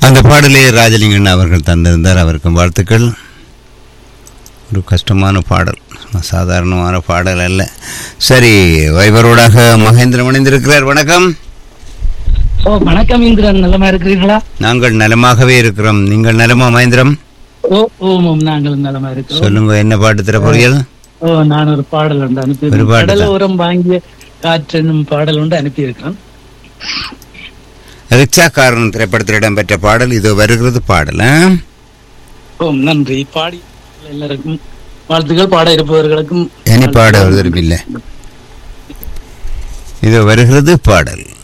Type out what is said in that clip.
அந்த பாடலை ராஜலிங்கன் அவர்கள் தந்திருந்தார் அவருக்கும் வாழ்த்துக்கள் ஒரு கஷ்டமான பாடல் சாதாரணமான பாடல் அல்ல சரி வைபரோடாக மகேந்திரன் இணைந்திருக்கிறார் வணக்கம் ஓ வணக்கம் இந்திரன் நல்லமா இருக்கிறீங்களா நாங்கள் நலமாகவே இருக்கிறோம் நீங்கள் நலமா மகேந்திரம் ஓ ஓம் ஓம் நாங்கள் நலமா இருக்கிறோம் சொல்லுங்க என்ன பாட்டு தர போறீர்கள் ஓ நான் ஒரு பாடல் உண்டு அனுப்பி ஒரு பாட்டு கடல தான். உரம் வாங்கிய காற்று என்னும் பாடல் உண்டு அனுப்பி இருக்கேன் ரிக்ஷாக்காரன் திரைப்படத்தில் இடம்பெற்ற பாடல் இது வருகிறது பாடல் ஆ? ஓம் நன்றி பாடி எல்லாருக்கும் வாழ்த்துக்கள் பாட இருப்பவர்களுக்கும் இனி பாட வருவதில்லை இது வருகிறது பாடல்